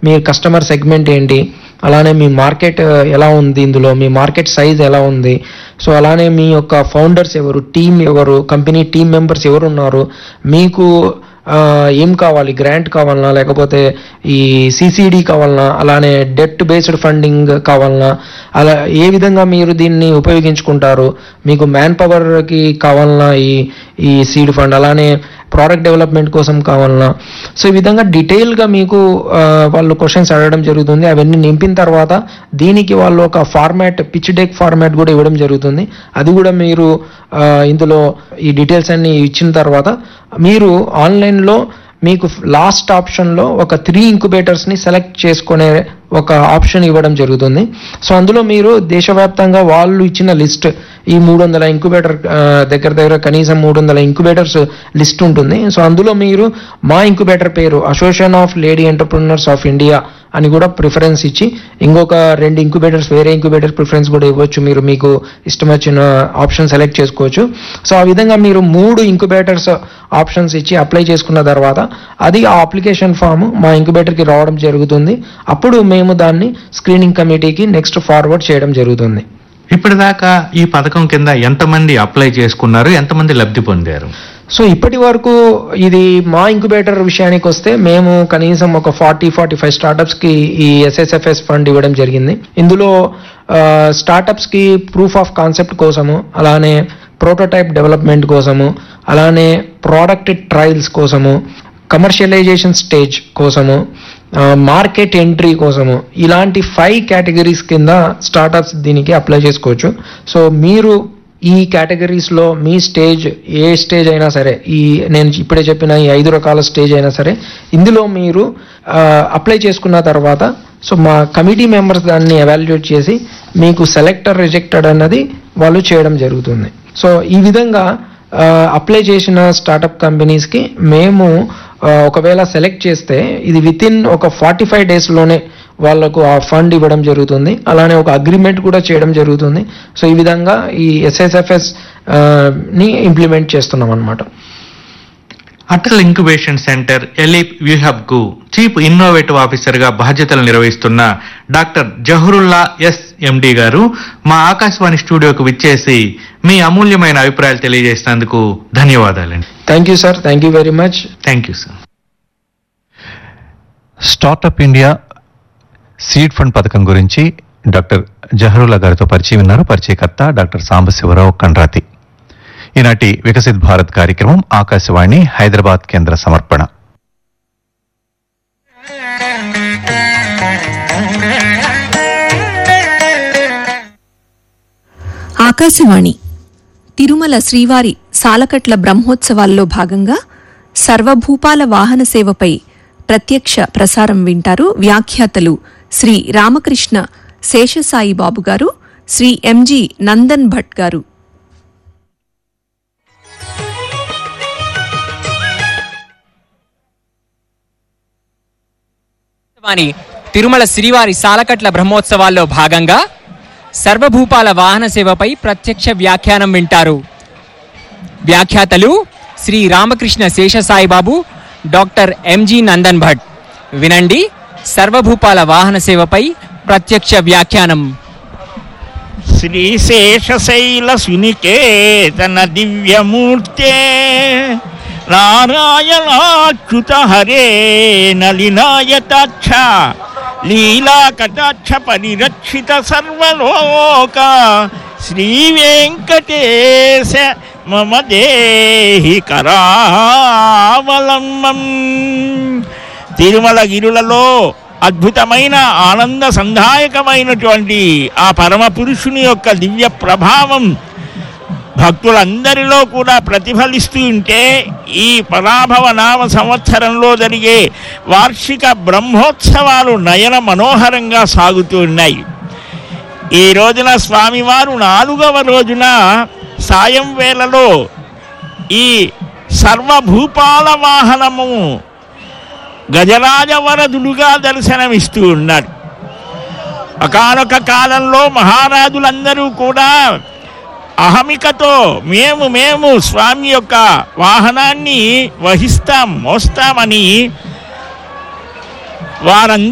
మీ customer segment ఏంటి అలానే మీ market ఎలా ఉంది ఇందులో మీ మార్కెట్ సైజ్ ఎలా ఉంది సో అలానే మీ యొక్క ఫౌండర్స్ ఎవరు టీం ఎవరు కంపెనీ టీం మెంబర్స్ ఎవరు ఉన్నారు మీకు ఆ, ఏం కావాలి గ్రాంట్ కావాలనా లేకపోతే ఈ సిసిడి కావాలనా అలానే డెట్ బేస్డ్ ఫండింగ్ కావాలనా అలా ఏ విధంగా మీరు దీన్ని ఉపయోగించుకుంటారు మీకు మ్యాన్ పవర్కి కావాలనా ఈ ఈ సీడ్ ఫండ్ అలానే ప్రోడక్ట్ డెవలప్మెంట్ కోసం కావాలనా సో ఈ విధంగా డీటెయిల్గా మీకు ఆ, వాళ్ళు క్వశ్చన్స్ అడగడం జరుగుతుంది అవన్నీ నింపిన తర్వాత దీనికి వాళ్ళు ఒక ఫార్మాట్ పిచ్ డెక్ ఫార్మాట్ కూడా ఇవ్వడం జరుగుతుంది అది కూడా మీరు ఆ, ఇందులో ఈ డీటెయిల్స్ అన్ని ఇచ్చిన తర్వాత మీరు ఆన్లైన్లో మీకు లాస్ట్ ఆప్షన్లో ఒక త్రీ ఇంక్యుబేటర్స్ని సెలెక్ట్ చేసుకునే ఒక ఆప్షన్ ఇవ్వడం జరుగుతుంది సో అందులో మీరు దేశవ్యాప్తంగా వాళ్ళు ఇచ్చిన లిస్ట్ ఈ మూడు వందల ఇంక్యుబేటర్ దగ్గర దగ్గర కనీసం మూడు వందల ఇంక్యుబేటర్స్ లిస్ట్ ఉంటుంది సో అందులో మీరు మా ఇంక్యుబేటర్ పేరు association of lady entrepreneurs of India అని కూడా ప్రిఫరెన్స్ ఇచ్చి ఇంకొక రెండు ఇంక్యుబేటర్స్ వేరే ఇంక్యుబేటర్ ప్రిఫరెన్స్ కూడా ఇవ్వచ్చు మీరు మీకు ఇష్టం వచ్చిన ఆప్షన్ సెలెక్ట్ చేసుకోవచ్చు సో ఆ విధంగా మీరు మూడు ఇంక్యుబేటర్స్ ఆప్షన్స్ ఇచ్చి అప్లై చేసుకున్న తర్వాత అది ఆ అప్లికేషన్ ఫామ్ మా ఇంక్యుబేటర్కి రావడం జరుగుతుంది అప్పుడు మేము దాన్ని స్క్రీనింగ్ కమిటీకి నెక్స్ట్ ఫార్వర్డ్ చేయడం జరుగుతుంది ఇప్పటిదాకా ఈ పథకం కింద ఎంతమంది అప్లై చేసుకున్నారు ఎంతమంది లబ్ధి పొందారు సో ఇప్పటి వరకు ఇది మా ఇంక్యుబేటర్ విషయానికి వస్తే మేము కనీసం ఒక ఫార్టీ ఫార్టీ ఫైవ్ స్టార్టప్స్కి ఈ ఎస్ఎస్ఎఫ్ఎస్ ఫండ్ ఇవ్వడం జరిగింది ఇందులో స్టార్టప్స్కి ప్రూఫ్ ఆఫ్ కాన్సెప్ట్ కోసము అలానే ప్రోటోటైప్ డెవలప్మెంట్ కోసము అలానే ప్రోడక్ట్ ట్రయల్స్ కోసము కమర్షియలైజేషన్ స్టేజ్ కోసము మార్కెట్ ఎంట్రీ కోసము ఇలాంటి ఫైవ్ కేటగిరీస్ కింద స్టార్టప్స్ దీనికి అప్లై చేసుకోవచ్చు సో మీరు ఈ కేటగిరీస్లో మీ స్టేజ్ ఏ స్టేజ్ అయినా సరే ఈ నేను ఇప్పుడే చెప్పిన ఈ ఐదు రకాల స్టేజ్ అయినా సరే ఇందులో మీరు అప్లై చేసుకున్న తర్వాత సో మా కమిటీ మెంబర్స్ దాన్ని ఎవాల్యుయేట్ చేసి మీకు సెలెక్టర్ రిజెక్టెడ్ అన్నది వాళ్ళు చేయడం జరుగుతుంది సో ఈ విధంగా అప్లై చేసిన స్టార్టప్ కంపెనీస్కి మేము ఆ, ఒకవేళ సెలెక్ట్ చేస్తే ఇది విత్ ఇన్ ఒక ఫార్టీ ఫైవ్ డేస్లోనే వాళ్ళకు ఆ ఫండ్ ఇవ్వడం జరుగుతుంది అలానే ఒక అగ్రిమెంట్ కూడా చేయడం జరుగుతుంది సో ఈ విధంగా ఈ ఎస్ఎస్ఎఫ్ఎస్ ని ఇంప్లిమెంట్ చేస్తున్నాం అనమాట అటల్ ఇంక్యుబేషన్ సెంటర్ ఎలిప్ వ్యూహబ్ కు చీఫ్ ఇన్నోవేటివ్ ఆఫీసర్ గా బాధ్యతలు నిర్వహిస్తున్న డాక్టర్ జహరుల్లా ఎస్ ఎండి గారు మా ఆకాశవాణి స్టూడియోకు విచ్చేసి మీ అమూల్యమైన అభిప్రాయాలు తెలియజేసినందుకు ధన్యవాదాలండి thank you sir thank you very much thank you sir startup India seed fund పథకం గురించి డాక్టర్ జహరుల్లా గారితో పరిచయం ఉన్నారు పరిచయకర్త డాక్టర్ సాంబశివరావు కండ్రాతి ఈనాటి వికసిత్ భారత్ కార్యక్రమం ఆకాశవాణి హైదరాబాద్ కేంద్ర సమర్పణ ఆకాశవాణి తిరుమల శ్రీవారి సాలకట్ల బ్రహ్మోత్సవాల్లో భాగంగా సర్వభూపాల వాహన సేవపై ప్రత్యక్ష ప్రసారం వింటారు వ్యాఖ్యాతలు శ్రీ రామకృష్ణ శేషసాయి బాబు గారు శ్రీ ఎంజి నందన్ భట్ గారు వాని తిరుమల శ్రీవారి సాలకట్ల బ్రహ్మోత్సవాల్లో భాగంగా సర్వభూపాల వాహన సేవపై ప్రత్యక్ష వ్యాఖ్యానం వింటారు వ్యాఖ్యాతలు శ్రీ రామకృష్ణ శేషసాయిబాబు డాక్టర్ ఎంజి నందన్ భట్ వినండి సర్వభూపాల వాహన సేవపై ప్రత్యక్ష వ్యాఖ్యానం శ్రీశేషశైల సునికేతన దివ్యమూర్తే నారాయణాచ్యుత హరే నలినాయతాక్ష లీలాకటాక్ష పరిరక్షిత సర్వలోక శ్రీ వెంకటేశ మమ దేహి కరావలంబం తిరుమల గిరులలో అద్భుతమైన ఆనంద సంధాయకమైనటువంటి ఆ పరమ పురుషుని యొక్క దివ్య ప్రభావం భక్తులందరిలో కూడా ప్రతిఫలిస్తూ ఉంటే ఈ పరాభవ నామ సంవత్సరంలో జరిగే వార్షిక బ్రహ్మోత్సవాలు నయన మనోహరంగా సాగుతూ ఉన్నాయి ఈ రోజున స్వామివారు నాలుగవ రోజున సాయం వేళలో ఈ సర్వభూపాల వాహనము గజరాజవరదుడుగా దర్శనమిస్తూ ఉన్నాడు ఒకానొక కాలంలో మహారాజులందరూ కూడా అహమికతో మేము మేము స్వామి యొక్క వాహనాన్ని వహిస్తాం మోస్తామని వారంతా